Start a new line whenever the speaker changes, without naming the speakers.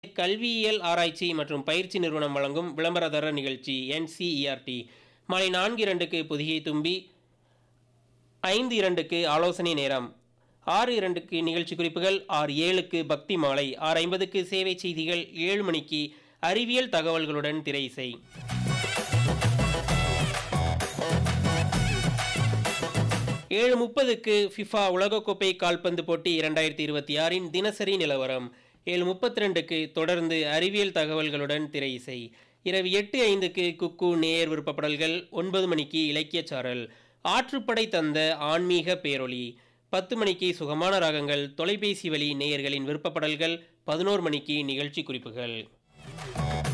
கல்வியியல் ஆராய்ச்சி மற்றும் பயிற்சி நிறுவனம் வழங்கும் விளம்பரதர நிகழ்ச்சி என்சிஇஆர்டி மாலை நான்கு இரண்டுக்கு புதிய தும்பி ஐந்து இரண்டுக்கு ஆலோசனை நேரம் ஆறு இரண்டுக்கு நிகழ்ச்சி குறிப்புகள் ஆறு ஏழுக்கு பக்தி மாலை ஆறு ஐம்பதுக்கு சேவை செய்திகள் ஏழு மணிக்கு அறிவியல் தகவல்களுடன் திரை இசை ஏழு முப்பதுக்கு ஃபிஃபா உலகக்கோப்பை கால்பந்து போட்டி இரண்டாயிரத்தி இருபத்தி ஆறின் தினசரி நிலவரம் ஏழு முப்பத்தி ரெண்டுக்கு தொடர்ந்து அறிவியல் தகவல்களுடன் திரை இசை இரவு எட்டு ஐந்துக்கு குக்கு நேர் விருப்பப்படல்கள் ஒன்பது மணிக்கு இலக்கியச் சாரல் ஆற்றுப்படை தந்த ஆன்மீக பேரொளி பத்து மணிக்கு சுகமான ராகங்கள் தொலைபேசி வழி நேயர்களின் விருப்பப்படல்கள் பதினோரு மணிக்கு நிகழ்ச்சி குறிப்புகள்